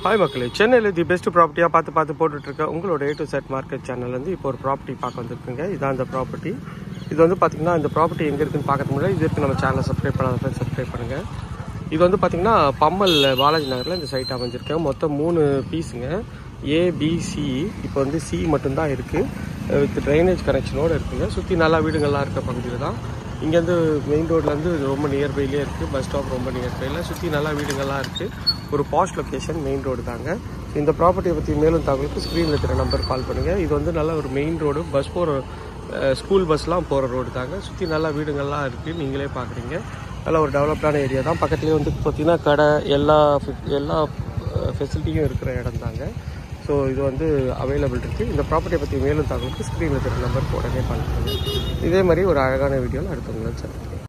hi மக்களே சென்னையில் the best ப்ராப்பர்ட்டியாக பார்த்து பார்த்து போட்டுட்ருக்க உங்களோட ஏ டு செட் மார்க்கெட் சேனல்லேருந்து இப்போ ஒரு ப்ராப்பர்ட்டி பார்க்க வந்திருக்குங்க இதான் அந்த ப்ராப்பர்ட்டி இது வந்து பார்த்தீங்கன்னா இந்த ப்ராப்பர்ட்டி எங்கே இருக்குன்னு பார்க்கறது முன்னாடி இது இருக்கு நம்ம சேனலை சப்ஸ்கிரைப் பண்ணாத சப்ஸ்கிரைப் பண்ணுங்கள் இது வந்து பார்த்தீங்கன்னா பம்மல் பாலாஜி நகரில் இந்த சைட் அமைஞ்சிருக்கு மொத்தம் மூணு பீஸுங்க ஏபிசி இப்போ வந்து சி மட்டும்தான் இருக்குது வித் ட்ரைனேஜ் கனெக்ஷனோடு இருக்குங்க சுற்றி நல்லா வீடுங்கள்லாம் இருக்க பகுதியில் தான் இங்கேருந்து மெயின் ரோட்லேருந்து ரொம்ப நியர்பைலேயே இருக்குது பஸ் ஸ்டாப் ரொம்ப நியர்பையில் சுற்றி நல்லா வீடுங்கள்லாம் இருக்குது ஒரு பாஸ்ட் லொக்கேஷன் மெயின் ரோடு தாங்க இந்த ப்ராப்பர்ட்டியை பற்றி மேலும் தகவலுக்கு ஸ்க்ரீனில் இருக்கிற நம்பர் கால் பண்ணுங்கள் இது வந்து நல்ல ஒரு மெயின் ரோடு பஸ் போகிற ஸ்கூல் பஸ்லாம் போகிற ரோடு தாங்க சுற்றி நல்லா வீடுங்கள்லாம் இருக்குது நீங்களே பார்க்குறீங்க நல்ல ஒரு டெவலப்டான ஏரியா தான் பக்கத்துலேயே வந்து பார்த்தீங்கன்னா கடை எல்லா fe- எல்லா ஃபெசிலிட்டியும் இருக்கிற இடம் தாங்க ஸோ இது வந்து அவைலபிள் இருக்குது இந்த ப்ராப்பர்ட்டியை பற்றி மேலும் தகவலுக்கு ஸ்க்ரீனில் இருக்கிற நம்பர் உடனே கால் பண்ணுங்கள் இதே மாதிரி ஒரு அழகான வீடியோவில் அடுத்தவங்களை சந்திக்கிறேன்